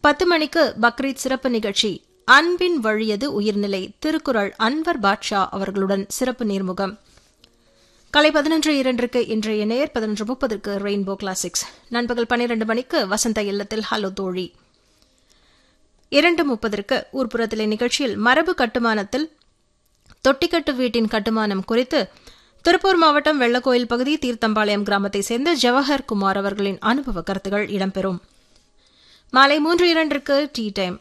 பத்து மணிக்கு பக்ரீத் சிறப்பு நிகழ்ச்சி அன்பின் வழியது உயிர்நிலை திருக்குறள் அன்வர் பாட்ஷா அவர்களுடன் சிறப்பு நேர்முகம் காலை பதினொன்று இரண்டிற்கு இன்றைய நேர் பதினொன்று முப்பதற்கு ரெயின்போ கிளாசிக்ஸ் நண்பகல் பன்னிரண்டு மணிக்கு வசந்த இல்லத்தில் ஹலோ தோழி இரண்டு முப்பதற்கு ஊர்ப்புறத்திலே நிகழ்ச்சியில் மரபு கட்டுமானத்தில் தொட்டிக்கட்டு வீட்டின் கட்டுமானம் குறித்து திருப்பூர் மாவட்டம் வெள்ளக்கோயில் பகுதி தீர்த்தம்பாளையம் கிராமத்தை சேர்ந்த ஜவஹர் குமார் அவர்களின் அனுபவ கருத்துகள் இடம்பெறும் மாலை மூன்று இரண்டிற்கு டீ டைம்